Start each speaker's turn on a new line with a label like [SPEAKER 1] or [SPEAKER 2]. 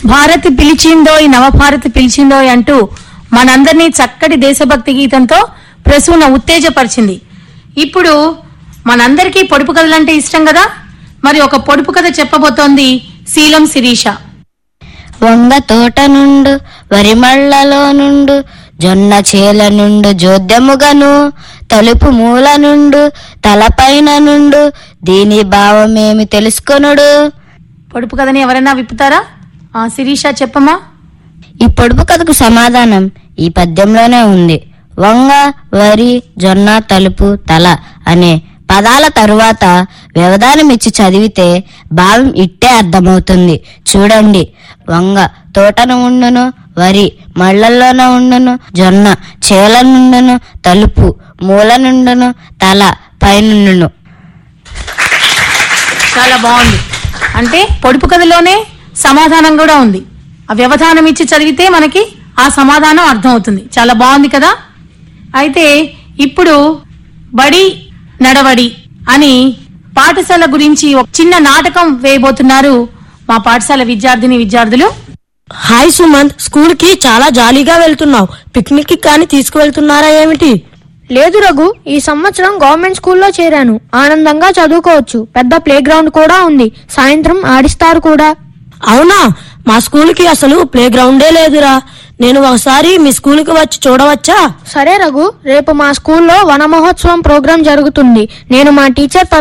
[SPEAKER 1] భారత్ పిలిచిందోయ్ నవభారత్ పిలిచిందోయ్ అంటూ మనందరినీ చక్కటి దేశభక్తి గీతంతో ప్రసూన ఉత్తేజపరిచింది ఇప్పుడు మనందరికీ పొడుపు కథలంటే ఇష్టం కదా మరి ఒక పొడుపు కథ చెప్పబోతోంది శీలం శిరీష
[SPEAKER 2] వంగ తోట నుండు వరిమళ్ళలో నుండు జొన్న చేల నుండు జోద్యముగను తలుపు మూల నుండు తలపైన నుండు దీని భావమేమి తెలుసుకొనుడు
[SPEAKER 1] పొడుపు కథని ఎవరైనా విప్పుతారా ఆ శిరీష చెప్పమ్మా
[SPEAKER 2] ఈ పొడుపు కథకు సమాధానం ఈ పద్యంలోనే ఉంది వంగ వరి జొన్న తలుపు తల అనే పదాల తరువాత వ్యవధానం ఇచ్చి చదివితే భావం ఇట్టే అర్థమవుతుంది చూడండి వంగ తోటను ఉండును వరి మళ్ళల్లోన ఉండును జొన్న చేల నుండును తలుపు మూల నుండును తల పైనుండును
[SPEAKER 1] చాలా బాగుంది అంటే పొడుపు కథలోనే సమాధానం కూడా ఉంది ఆ వ్యవధానం ఇచ్చి చదివితే మనకి ఆ సమాధానం అర్థం అవుతుంది చాలా బాగుంది కదా అయితే ఇప్పుడు బడి నడవడి అని పాఠశాల గురించి ఒక చిన్న నాటకం వేయబోతున్నారు మా పాఠశాల విద్యార్థిని విద్యార్థులు
[SPEAKER 3] హాయ్ సుమంత్ స్కూల్ కి చాలా జాలీగా వెళ్తున్నావు పిక్నిక్ కి కానీ తీసుకువెళ్తున్నారా ఏమిటి
[SPEAKER 4] లేదు రఘు ఈ సంవత్సరం గవర్నమెంట్ స్కూల్లో చేరాను ఆనందంగా చదువుకోవచ్చు పెద్ద ప్లే గ్రౌండ్ కూడా ఉంది సాయంత్రం ఆడిస్తారు కూడా
[SPEAKER 3] అవునా మా స్కూల్ కి అసలు ప్లే గ్రౌండే లేదురా నేను ఒకసారి మీ స్కూల్ కి వచ్చి చూడవచ్చా
[SPEAKER 4] సరే రఘు రేపు మా స్కూల్లో వన మహోత్సవం ప్రోగ్రాం జరుగుతుంది నేను మా టీచర్ తరఫున